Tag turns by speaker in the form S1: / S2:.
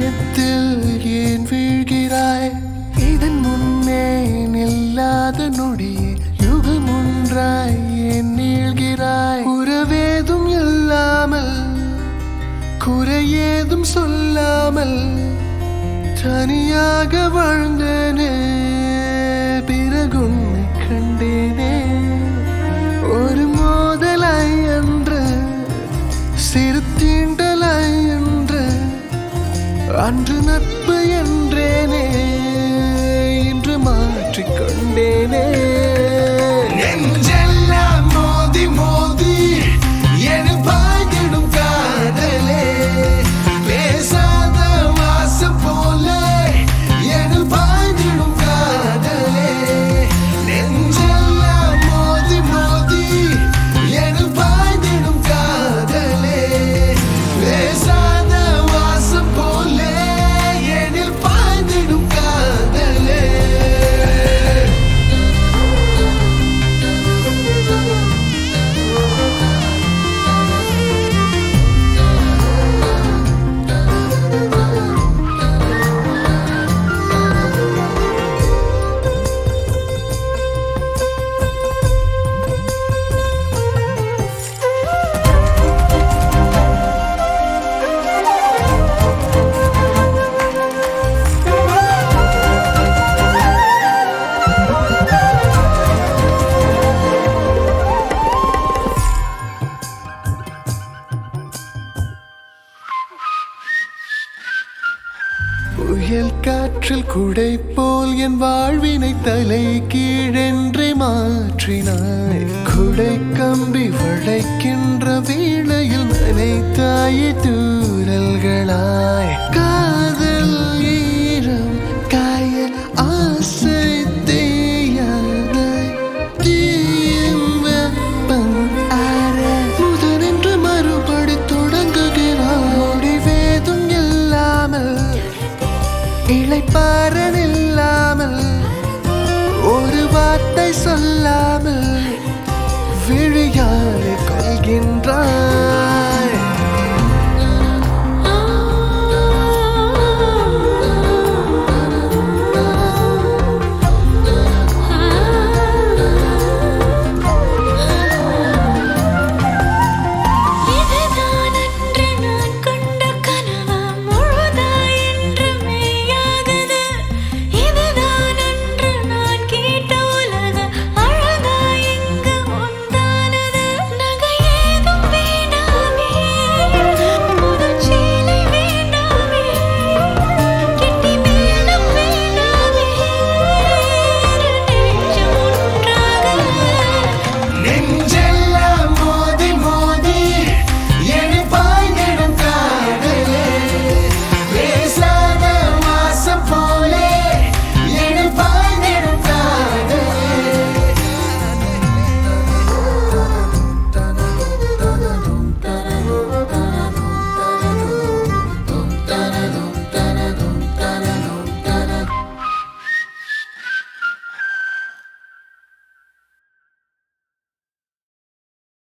S1: மாயத்தில் ஏன் வீழ்கிறாய் இதன் முன்னே நில்லாத நொடியே யுகம் ஒன்றாய் ஏன் நீள்கிறாய் உறவேதும் இல்லாமல் குறையேதும் சொல்லாமல் தனியாக வாழ்ந்தேனே பிறகுன்னை கண்டேனே ஒரு மோதலாய் அன்று சிறு தீண்டலாய் என்று அன்று நட்பு என்றேனே இன்று மாற்றிக் கொண்டேனே நெஞ்செல்லாம் மோதி மோதி என பாய்ந்திடும் காதலே பேசாத வாசம் போல என பாய்ந்திடும் காதலே நெஞ்செல்லாம் மோதி மோதி என பாய்ந்திடும் காதலே பேசாத வாசம் போல எனில் பாய்ந்திடும் காதலே புயல் காற்றில் குடை போல் என் வாழ்வினை தலை கீழென்றே மாற்றினாய் குடை கம்பி வளைக்கின்ற வீணையில் நனைத்தாயே தூரல்களாய்